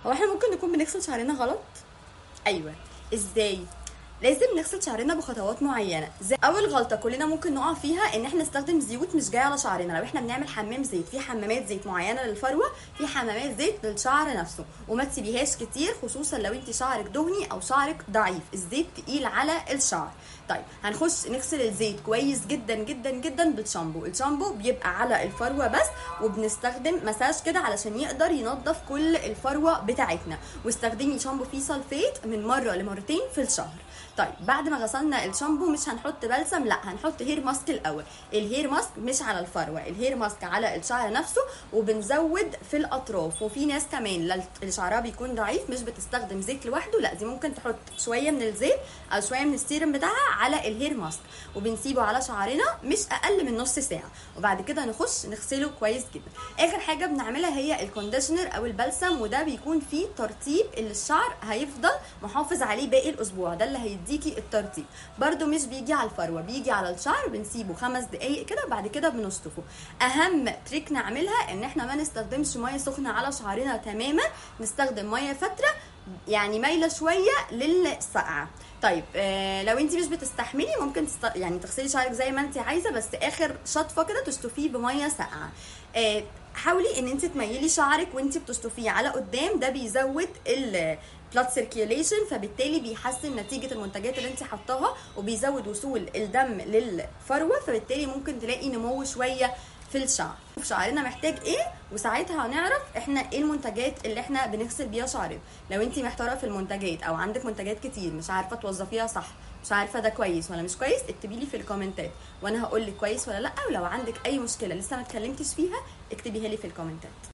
هو احنا ممكن نكون بنغسل شعرنا غلط ايوه ازاي لازم نغسل شعرنا بخطوات معينه زي اول غلطه كلنا ممكن نقع فيها ان احنا نستخدم زيوت مش جايه على شعرنا لو احنا بنعمل حمام زيت في حمامات زيت معينه للفروه في حمامات زيت للشعر نفسه وما تسيبيهاش كتير خصوصا لو انت شعرك دهني او شعرك ضعيف الزيت تقيل على الشعر طيب هنخش نغسل الزيت كويس جدا جدا جدا بالشامبو الشامبو بيبقى على الفروه بس وبنستخدم مساج كده علشان يقدر ينظف كل الفروه بتاعتنا واستخدمي شامبو فيه سلفيت من مره لمرتين في الشهر طيب بعد ما غسلنا الشامبو مش هنحط بلسم لا هنحط هير ماسك الاول الهير ماسك مش على الفروه الهير ماسك على الشعر نفسه وبنزود في الاطراف وفي ناس كمان اللي شعرها بيكون ضعيف مش بتستخدم زيت لوحده لا دي ممكن تحط شويه من الزيت او شويه من السيرم بتاعها على الهير ماسك وبنسيبه على شعرنا مش اقل من نص ساعه وبعد كده نخش نغسله كويس جدا اخر حاجه بنعملها هي الكونديشنر او البلسم وده بيكون فيه ترطيب اللي الشعر هيفضل محافظ عليه باقي الاسبوع ده اللي هيديكي الترطيب برده مش بيجي على الفروه بيجي على الشعر بنسيبه خمس دقايق كده وبعد كده بنشطفه اهم تريك نعملها ان احنا ما نستخدمش ميه سخنه على شعرنا تماما نستخدم ميه فتره يعني مايله شويه للسقعه طيب آه لو انت مش بتستحملي ممكن تست... يعني تغسلي شعرك زي ما انت عايزه بس اخر شطفه كده تشطفيه بميه ساقعه آه حاولي ان انت تميلي شعرك وانت بتشطفيه على قدام ده بيزود ال بلاد سيركيوليشن فبالتالي بيحسن نتيجه المنتجات اللي انت حطاها وبيزود وصول الدم للفروه فبالتالي ممكن تلاقي نمو شويه في الشعر شعرنا محتاج ايه وساعتها هنعرف احنا ايه المنتجات اللي احنا بنغسل بيها شعرنا لو انت محتاره في المنتجات او عندك منتجات كتير مش عارفه توظفيها صح مش عارفه ده كويس ولا مش كويس اكتبي لي في الكومنتات وانا هقول لك كويس ولا لا ولو عندك اي مشكله لسه ما اتكلمتش فيها اكتبيها لي في الكومنتات